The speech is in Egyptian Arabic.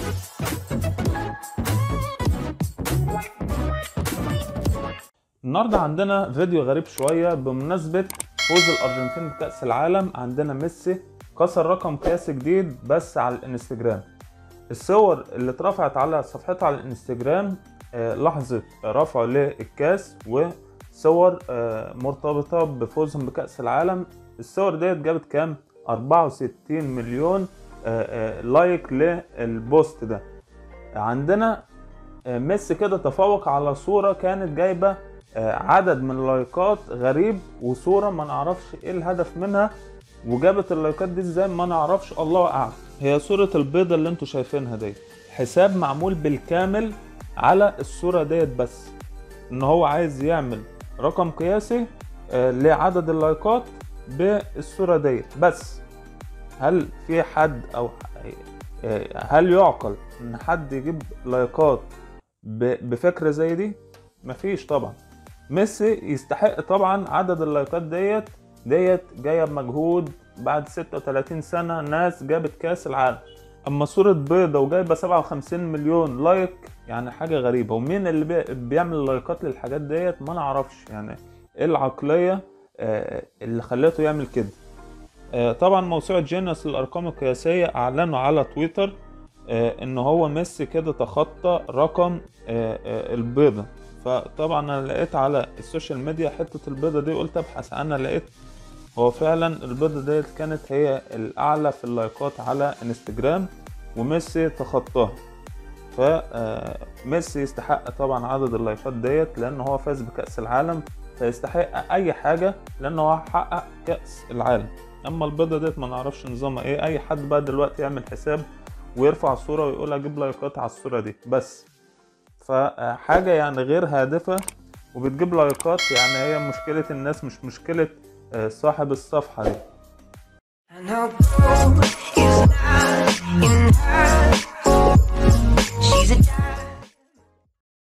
النهارده عندنا فيديو غريب شويه بمناسبه فوز الارجنتين بكاس العالم عندنا ميسي كسر رقم قياسي جديد بس على الانستجرام الصور اللي اترفعت على صفحته على الانستجرام آه، لحظه رفعه للكاس وصور آه، مرتبطه بفوزهم بكاس العالم الصور ديت جابت كام 64 مليون آه، آه، لايك للبوست ده عندنا آه، ميسي كده تفوق على صورة كانت جايبة آه، عدد من اللايكات غريب وصورة ما نعرفش ايه الهدف منها وجابت اللايكات دي ازاي ما نعرفش الله اعلم هي صورة البيضة اللي انتوا شايفينها دي حساب معمول بالكامل على الصورة ديت بس ان هو عايز يعمل رقم قياسي آه، لعدد اللايكات بالصورة ديت بس هل في حد او آه، هل يعقل ان حد يجيب لايكات ب- بفكرة زي دي مفيش طبعا ميسي يستحق طبعا عدد اللايكات ديت ديت جاية بمجهود بعد 36 سنة ناس جابت كاس العالم اما صورة بيضة وجايبة 57 مليون لايك يعني حاجة غريبة ومين اللي بي- بيعمل لايكات للحاجات ديت ما نعرفش يعني ايه العقلية آه، اللي خلته يعمل كده آه، طبعا موسوعة جينيس للأرقام القياسية أعلنوا على تويتر آه، إن هو ميسي كده تخطى رقم آه، آه، البيضة فطبعا أنا لقيت على السوشيال ميديا حتة البيضة دي قلت أبحث عنها لقيت هو فعلا البيضة ديت كانت هي الأعلى في اللايكات على انستجرام وميسي تخطاها فميسي يستحق طبعا عدد اللايكات ديت لأن هو فاز بكأس العالم فيستحق أي حاجة لأن هو حقق كأس العالم اما البيضه ديت ما نعرفش نظامها ايه اي حد بقى دلوقتي يعمل حساب ويرفع صوره ويقول اجيب لايكات على الصوره دي بس فحاجه يعني غير هادفه وبتجيب لايكات يعني هي مشكله الناس مش مشكله آه، صاحب الصفحه دي And I'll go